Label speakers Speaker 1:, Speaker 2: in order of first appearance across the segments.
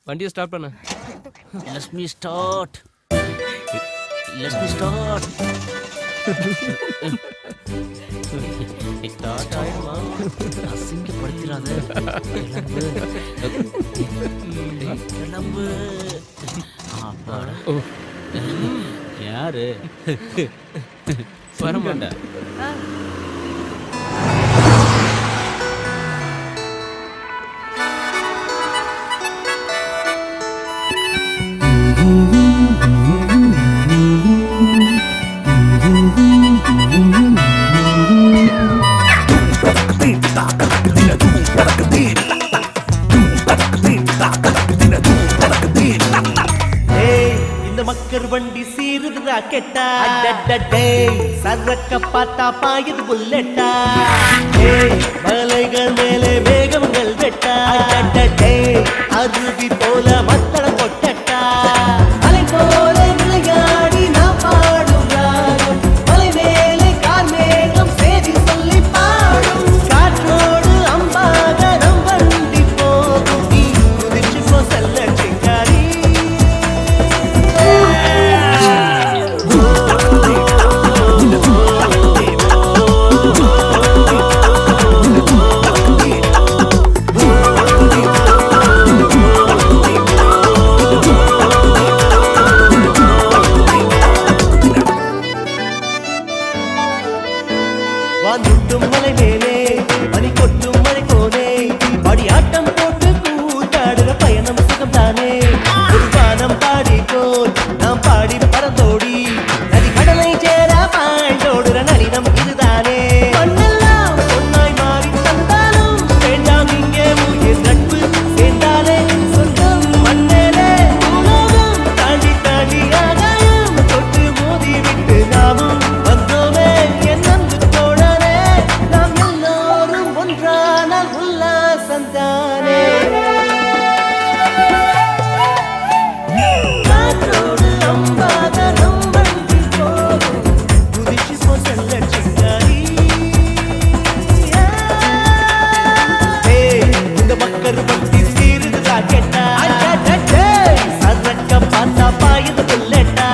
Speaker 1: வண்டியை ஸ்டார்ட் பண்ணு
Speaker 2: let's me start let's me start start ஆயிடுமா அசிங்கப்படுத்திடாத கிளம்பு கிளம்பு அப்பாடா யாரு
Speaker 1: வரமாட்டா
Speaker 3: ஏய் இந்த மக்கர் வண்டி சீருது ராக்கெட்டா டேய் சரக்க பார்த்தா பாயுது புல்லட்டா ஏய் மலைகள் மேலே மேகங்கள் வெட்டா டேய் அருவி போல மத்தள கொட்டட்டா அலை போல விளையாடி நான் பாடும் ராகம் மலை மேலே கார் மேகம் சேதி சொல்லி பாடும் காற்றோடு அம்பாக நம் வண்டி போகும் நீ குதிச்சு போ செல்ல சிங்காரி வாந்துட்டும் மலை மேலே பனி கொட்டும் மலை போலே படி ஆட்டம் போட்டு கூத்தாடுற பயணம் சுகம் தானே ஒரு வானம் பாடி போல் நாம் பாடி பறந்தோடி நதி கடலை சேர பாய்ந்தோடுற நளினம் இதுதானே மண்ணெல்லாம் பொன்னாய் மாறி தந்தாலும் வேண்டாம் இங்கே உயிர் நட்பு சேர்ந்தாலே சொர்க்கம் மண்ணேலே உலகம் தாண்டி தாண்டி ஆகாயம் தொட்டு மோதி விட்டு நாமும் வந்தோமே என் அன்பு தோழரே நாம் எல்லோரும் ஒன்றானால் உல்லாசந்தானே காற்றோடு அம்பாக நம் வண்டி போகும் குதிச்சு போ செல்ல சிங்காரி ஏய், இந்த மக்கர் வண்டி சீருது ராக்கெட்டா சரக்க பார்த்தா பாயுது புல்லட்டா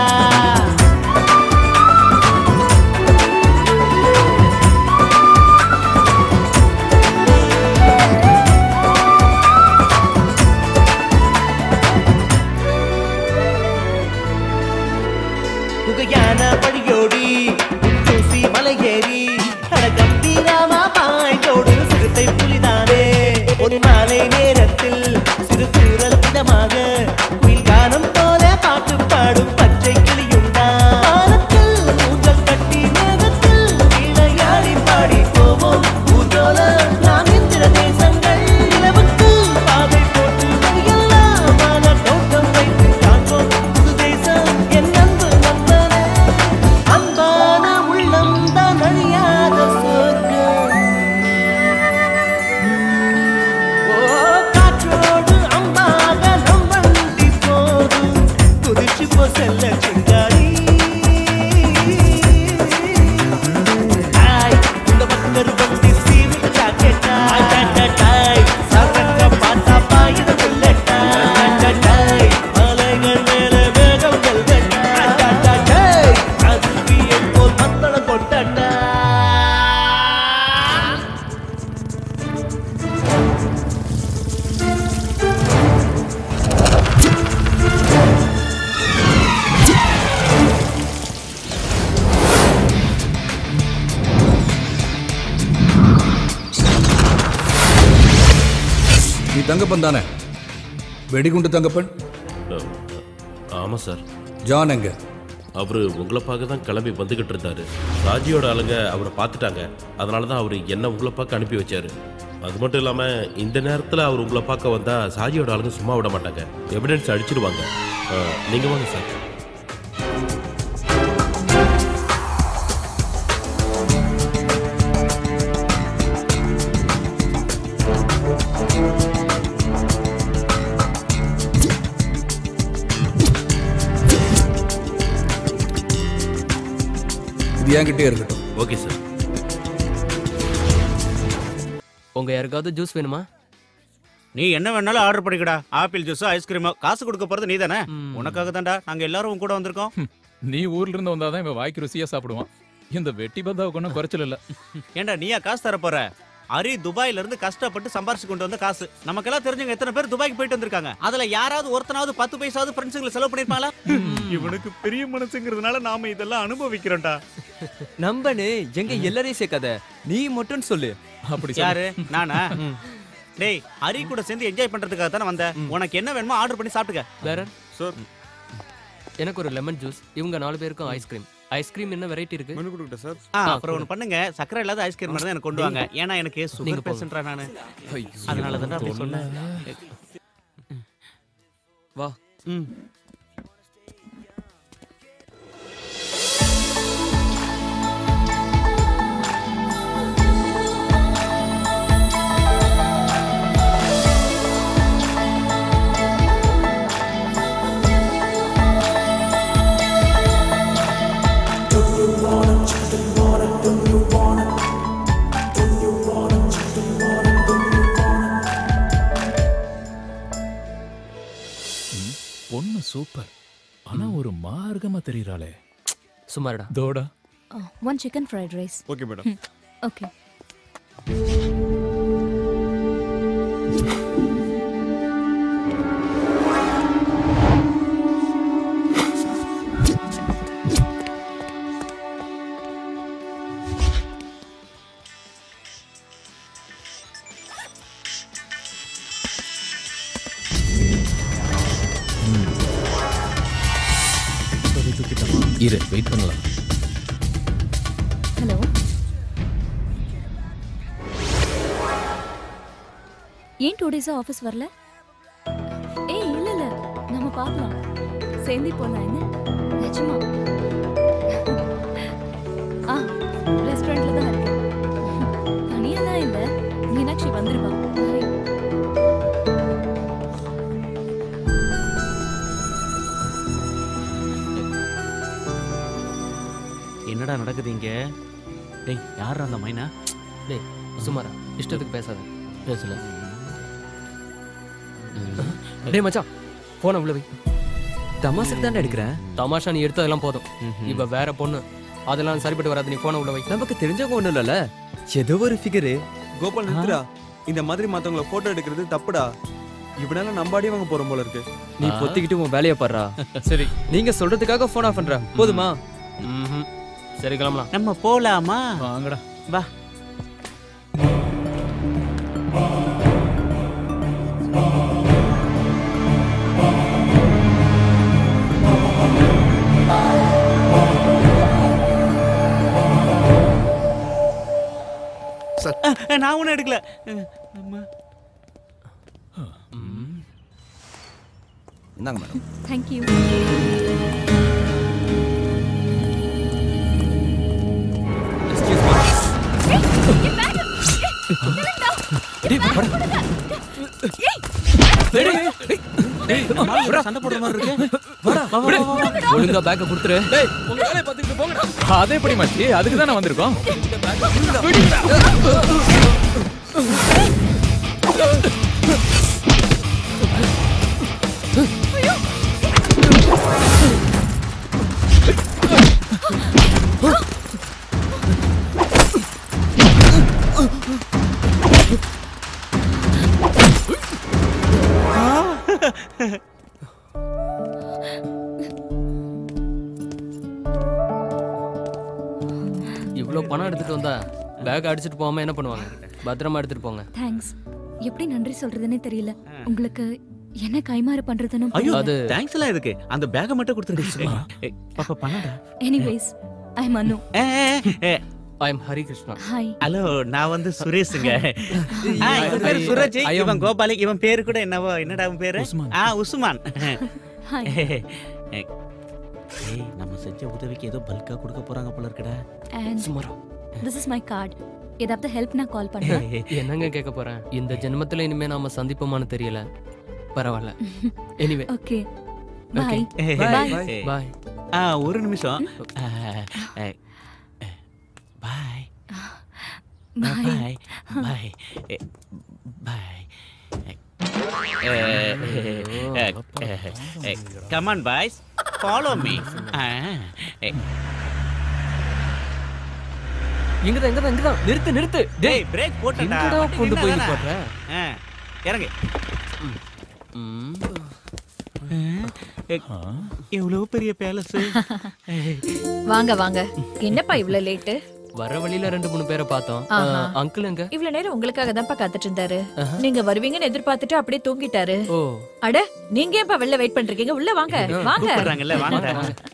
Speaker 3: புகையான வழியோடி தூசி மலையேறி அட கம்பீரமா பாய்ந்தோடு சிறுத்தை புலிதானே ஒரு மாலை நேரத்தில் சிறு தூரல் இதமாக குயில் கானம் போல பாட்டு பாடும் பச்சை கிளியுண்டா வானத்தில் ஊஞ்சல் கட்டி மேகத்தில் விளையாடி பாடி போவோம் ஊர்ஜோல நாம் இந்திர தேசங்கள் நிலவுக்கு பாதை போட்டு வழியெல்லாம் மான தோட்டம் வைத்து காண்போம் புது தேசம் என் அன்பு நண்பனே அன்பான உள்ளம் தான் அழியாத சொர்க்கம் ஓ காற்றோடு அம்பாக நம் வண்டி போகும் குதிச்சு போ செல்ல சிங்காரி ஆய், இந்த மக்கர் வண்டி சீருது ஜாக்கெட்டா. டாய், சரக்க பார்த்தா பாயுது புல்லட்டா. டாய், மலைகள் மேலே மேகங்கள் வெட்டா. டாய், அருவியைப் போல் மத்தளம் கொட்டட்டா
Speaker 4: நீ தங்கப்பன் தானே வெடிகுண்டு தங்கப்பன்
Speaker 5: ஆமாம் சார்
Speaker 4: ஜான் எங்க
Speaker 5: அவர் உங்களை பார்க்க தான் கிளம்பி வந்துக்கிட்டு இருந்தாரு ராஜியோட ஆளுங்க அவரை பார்த்துட்டாங்க அதனால தான் அவர் என்ன உங்களை பார்க்க அனுப்பி வச்சாரு அது மட்டும் இல்லாமல் இந்த நேரத்தில் அவர் உங்களை பார்க்க வந்தால் சாஜியோட ஆளுங்க சும்மா விட மாட்டாங்க எவிடன்ஸ் அடிச்சிடுவாங்க நீங்கள் வாங்க சார்
Speaker 4: இது என்கிட்டே இருக்கட்டும்
Speaker 5: ஓகே சார்
Speaker 1: உங்க யாருக்காவது ஜூஸ் வேணுமா
Speaker 2: நீ என்ன வேணாலும் ஆர்டர் பண்ணிக்கடா ஆப்பிள் ஜூஸோ ஐஸ்கிரீமோ காசு கொடுக்க போறது நீ தானே உனக்காக தான்டா நாங்க எல்லாரும் உன் கூட வந்திருக்கோம்
Speaker 1: நீ ஊர்ல இருந்து வந்தாதான் இவன் வாய்க்கு ருசியா சாப்பிடுவான் இந்த வெட்டி பந்தாவுக்கு ஒன்றும் குறைச்சல் இல்ல
Speaker 2: ஏன்டா நீயா காசு தர போற அரி துபாயில இருந்து கஷ்டப்பட்டு சம்பாரிச்சு கொண்டு வந்த காசு நமக்கெல்லாம் தெரிஞ்சவங்க எத்தனை பேர் துபாய்க்கு போயிட்டு வந்திருக்காங்க அதுல யாராவது ஒருத்தனாவது பத்து பைசாவது ஃப்ரெண்ட்ஸுங்களை செலவு பண்ணிருப்பாங்களா இவனுக்கு பெரிய மனசுங்கிறதுனால நாம இதெல்லாம் அனுபவிக்கிறோம்டா
Speaker 6: நம்பனே எங்க எல்லாரையும் சேர்க்காத நீ மட்டும் சொல்லு
Speaker 1: அப்படி சொல்லு.
Speaker 2: யாரு நானா டேய் ஹரி கூட சேர்ந்து என்ஜாய் பண்றதுக்காக தானே வந்தேன் உனக்கு என்ன வேணுமோ ஆர்டர் பண்ணி சாப்பிட்டுக்க
Speaker 7: வேற
Speaker 2: சார்
Speaker 7: எனக்கு ஒரு லெமன் ஜூஸ் இவங்க நாலு பேருக்கும் ஐஸ்கிரீம் ஐஸ்கிரீம் என்ன வெரைட்டி இருக்கு
Speaker 2: ஆ, அப்புறம் ஒன்று பண்ணுங்க சக்கரை இல்லாத ஐஸ்கிரீம் மட்டும் தான் எனக்கு கொண்டு வாங்க ஏன்னா எனக்கு சுகர்
Speaker 7: நீங்க போங்க.
Speaker 2: பேஷண்ட்ரா நானு அதனால தான் அப்படி சொன்னேன்
Speaker 7: வா
Speaker 2: ம்
Speaker 1: பொண்ணு சூப்பர் ஆனா ஒரு மார்க்கமா தெரியறாளே
Speaker 7: சுமாரடா
Speaker 1: தோடா
Speaker 8: Uh, one chicken fried rice.
Speaker 2: Okay madam
Speaker 8: Okay.
Speaker 1: இரு வெயிட் பண்ணலாம்
Speaker 8: ஹலோ ஏன் டூ டேஸா ஆஃபீஸ் வரல ஏய் இல்ல இல்ல நம்ம பார்க்கலாம் சேர்ந்தே போலாம் என்ன நிஜமா ஆ ரெஸ்டாரண்ட்ல தான் இருக்கேன் தனியா தான் இல்ல மீனாட்சி வந்துருவா Bye.
Speaker 2: என்னடா நடக்குது இங்க டேய் யார் அந்த மைனா
Speaker 7: டேய் சுமாரா இஷ்டத்துக்கு பேசாத
Speaker 2: பேசல
Speaker 7: டேய் மச்சான் போன உள்ள வை
Speaker 6: தமாசுக்கு தானே எடுக்கிறேன்
Speaker 7: தமாஷா நீ எடுத்ததெல்லாம் போதும் இவ வேற பொண்ணு அதெல்லாம் சரிப்பட்டு வராது நீ போன உள்ள வை
Speaker 6: நமக்கு தெரிஞ்சவங்க ஒண்ணும் இல்லல ஏதோ ஒரு ஃபிகரு
Speaker 9: கோபால் நிறுத்துடா இந்த மாதிரி மத்தவங்கள போட்டோ எடுக்கிறது தப்புடா இவனால நம்பாடி வாங்க போறோம் போல இருக்கு
Speaker 6: நீ பொத்திக்கிட்டு உன் வேலையை பாடுறா
Speaker 7: சரி
Speaker 6: நீங்க சொல்றதுக்காக போன் ஆஃப் பண்ற போதுமா
Speaker 7: ம்ஹும். சரி கிளம்பலாம்
Speaker 2: நம்ம போலாமா
Speaker 1: வாங்கடா
Speaker 2: வா அஹ், நான் ஒன்றும் எடுக்கல அஹ், அம்மா.
Speaker 3: இந்தாங்க மேடம்
Speaker 8: Thank you.
Speaker 2: சண்டை போடுற மாதிரி இருக்கு
Speaker 7: ஒழுங்கா பேக்க கொடுத்துரு
Speaker 1: அதே எப்படி மச்சி அதுக்கு தானே வந்திருக்கோம்
Speaker 7: இவ்வளவு பணம் எடுத்துட்டு வந்தா பேக் அடிச்சிட்டு போகாம என்ன பண்ணுவாங்க பத்திரமா எடுத்துட்டு போங்க
Speaker 8: தேங்க்ஸ் எப்படி நன்றி சொல்றதுன்னே தெரியல உங்களுக்கு என்ன கைமாறு பண்றதுன்னு
Speaker 2: ஐயோ
Speaker 7: அது-
Speaker 2: தேங்க்ஸ் எல்லாம் எதுக்கு அந்த பேக்கை மட்டும் கொடுத்துருங்க பாப்பா பண்ணடா
Speaker 8: anyways I Manu
Speaker 7: I am Hari Krishna
Speaker 8: hi
Speaker 2: hello நான் வந்து சுரேஷுங்க ஆ, இவன் பேரு சுரேஷ் இவன் கோபாலி இவன் பேரு கூட என்னவோ என்னடா அவன் பேரு ஆ உஸ்மான்
Speaker 8: ஹாய்
Speaker 2: ஏய் நம்ம செஞ்ச உதவிக்கு ஏதோ பல்கா கொடுக்க போறாங்க போல இருக்குடா
Speaker 8: அண்ட்
Speaker 7: சுமாரா
Speaker 8: திஸ் இஸ் மை கார்டு ஏதாவது ஹெல்ப் நான் கால் பண்றேன்
Speaker 7: என்னங்க கேட்க போறேன் இந்த ஜென்மத்துல இனிமே நாம சந்திப்போமான்னு தெரியல பரவாயில்ல anyway
Speaker 8: okay
Speaker 7: Okay.
Speaker 8: Bye
Speaker 2: Bye.
Speaker 7: Bye
Speaker 2: ஆ ஒரு நிமிஷம் bye
Speaker 8: bye
Speaker 2: bye bye bye come on boys follow me
Speaker 7: இங்கதான் இங்கதான் இங்கதான் நிறுத்து நிறுத்து
Speaker 2: டேய் பிரேக் போட்டடா
Speaker 7: எங்கடா கொண்டு போய்
Speaker 2: நின்னாதானே?
Speaker 7: போடுற
Speaker 2: ஆ, இறங்கு
Speaker 7: ம்.
Speaker 2: எவ்வளவு பெரிய பேலஸ்
Speaker 10: வாங்க வாங்க என்னப்பா இவ்ளோ லேட்டு
Speaker 7: வர வழியில ரெண்டு மூணு பேரை பார்த்தோம்
Speaker 10: ஆஹா.
Speaker 7: அங்கிள் எங்க
Speaker 10: இவ்வளவு நேரம் உங்களுக்காக தான்ப்பா காத்துட்டு இருந்தாரு நீங்க வருவீங்கன்னு எதிர்பார்த்துட்டு அப்படியே தூங்கிட்டாரு
Speaker 7: ஓ
Speaker 10: அட நீங்க ஏன்பா வெளில வெயிட் பண்றீங்க உள்ள வாங்க வாங்க
Speaker 2: கூப்பிடுறாங்கல்ல வாங்க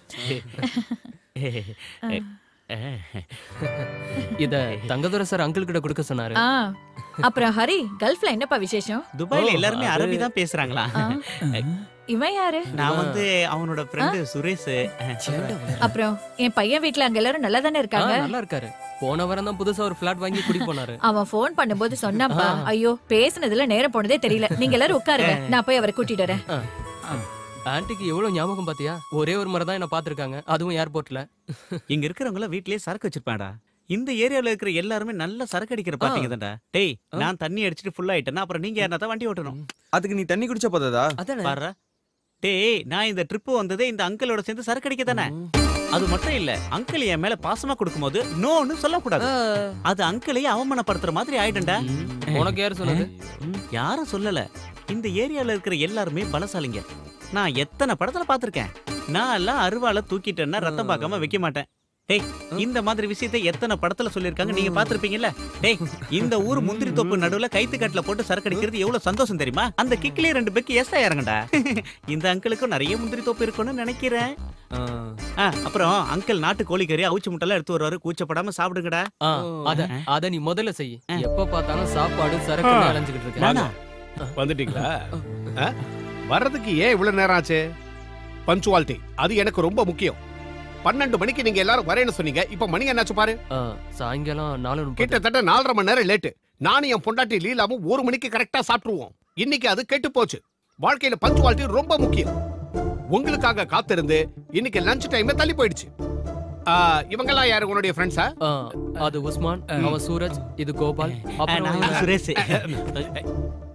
Speaker 7: இத தங்கதுரை சார் அங்கிள் கிட்ட கொடுக்க சொன்னாரு
Speaker 10: ஆ அப்புறம் ஹரி கல்ஃப்ல என்னப்பா விசேஷம்
Speaker 2: துபாயில
Speaker 7: ஓ,
Speaker 2: எல்லாருமே
Speaker 7: அது-
Speaker 2: அரபி தான் பேசுறாங்களா
Speaker 10: ஆ. இவன் யாரு
Speaker 2: நான் வந்து அவனோட ஃப்ரெண்டு சுரேஷ்
Speaker 10: அப்புறம் என் பையன் வீட்ல அங்க எல்லாரும் நல்லா தானே
Speaker 7: ஆ,
Speaker 10: இருக்காங்க
Speaker 7: நல்லா இருக்காரு போன வாரம் தான் புதுசா ஒரு பிளாட் வாங்கி குடி போனாரு
Speaker 10: அவன் ஃபோன் பண்ணும்போது சொன்னாப்பா ஐயோ பேசுனதுல நேரம் போனதே தெரியல நீங்க எல்லாரும் உட்காருங்க நான் போய் அவரை கூட்டிட்டு வரேன்
Speaker 7: ஆன்ட்டிக்கு எவ்வளவு ஞாபகம் பாத்தியா ஒரே ஒரு முறை தான் என்ன பாத்திருக்காங்க அதுவும் ஏர்போர்ட்ல
Speaker 2: இங்க இருக்கிறவங்க வீட்லயே சரக்கு வச்சிருப்பாடா இந்த ஏரியால இருக்கிற எல்லாருமே நல்ல சரக்கு அடிக்கிற பாத்தீங்க தான்டா டேய் நான் தண்ணி அடிச்சிட்டு ஃபுல் ஆயிட்டேன்னா அப்புறம் நீங்க யாரா தான் வண்டி ஓட்டணும்
Speaker 9: அதுக்கு நீ தண்ணி குடிச்ச போதாதா
Speaker 7: அதானே
Speaker 2: பாரு டேய் நான் இந்த ட்ரிப் வந்ததே இந்த அங்கிளோட சேர்ந்து சரக்கு அடிக்க தானே அது மட்டும் இல்ல அங்கிள் என் மேல பாசமா கொடுக்கும்போது நோன்னு சொல்லக்கூடாது அது அங்கிளையே அவமானப்படுத்துற மாதிரி ஆயிடும்டா
Speaker 7: உனக்கு யாரு சொன்னது
Speaker 2: ம், யாரும் சொல்லல இந்த ஏரியால இருக்கிற எல்லாருமே பலசாலிங்க நான் எத்தனை படத்துல பாத்திருக்கேன் நான் எல்லாம் அருவாளை தூக்கிட்டேன்னா ரத்தம் பார்க்காம வைக்க மாட்டேன் டேய் இந்த மாதிரி விஷயத்தை எத்தனை படத்துல சொல்லிருக்காங்க நீங்க பாத்திருப்பீங்கல்ல டேய் இந்த ஊர் முந்திரி தோப்பு நடுவுல கைத்து கட்டுல போட்டு சரக்கு அடிக்கிறது எவ்வளவு சந்தோஷம் தெரியுமா அந்த கிக்லயே ரெண்டு பெக்கு எஸ்டா இறங்கடா இந்த அங்கிளுக்கும் நிறைய முந்திரி தோப்பு இருக்கும்னு நினைக்கிறேன் ஆ, அப்புறம் அங்கிள் நாட்டு கோழிக்கறி அவுச்சு முட்டெல்லாம் எடுத்து வருவாரு கூச்சப்படாம சாப்பிடுங்கடா
Speaker 7: ஆ, அத அத நீ முதல்ல செய் எப்ப பார்த்தாலும் சாப்பாடு சரக்கு அலைஞ்சுக்கிட்டு இருக்க
Speaker 2: நானா?
Speaker 11: வந்துட்டீங்களா ஆ? வர்றதுக்கு ஏன் இவ்வளவு நேரம் ஆச்சு பஞ்சுவாலிட்டி அது எனக்கு ரொம்ப முக்கியம் பன்னெண்டு மணிக்கு நீங்க எல்லாரும் வரேன்னு சொன்னீங்க இப்ப மணி என்னாச்சு பாரு
Speaker 7: ஆ, சாயங்காலம் நாலு முப்பது.
Speaker 11: கிட்டத்தட்ட நாலரை மணி நேரம் லேட்டு நானும் என் பொண்டாட்டி லீலாவும் ஒரு மணிக்கு கரெக்டா சாப்பிட்டுருவோம் இன்னைக்கு அது கெட்டு போச்சு வாழ்க்கையில பஞ்சுவாலிட்டி ரொம்ப முக்கியம் உங்களுக்காக காத்திருந்து இன்னைக்கு லஞ்ச் டைம் தள்ளி போயிடுச்சு ஆ, இவங்கெல்லாம் யாரு உன்னுடைய ஃப்ரெண்ட்ஸா
Speaker 7: ஆ, அது உஸ்மான் அவன் சூரஜ் இது கோபால்
Speaker 2: ஆ,
Speaker 7: அப்புறம்
Speaker 2: நான்
Speaker 7: இவன்
Speaker 2: சுரேஷ்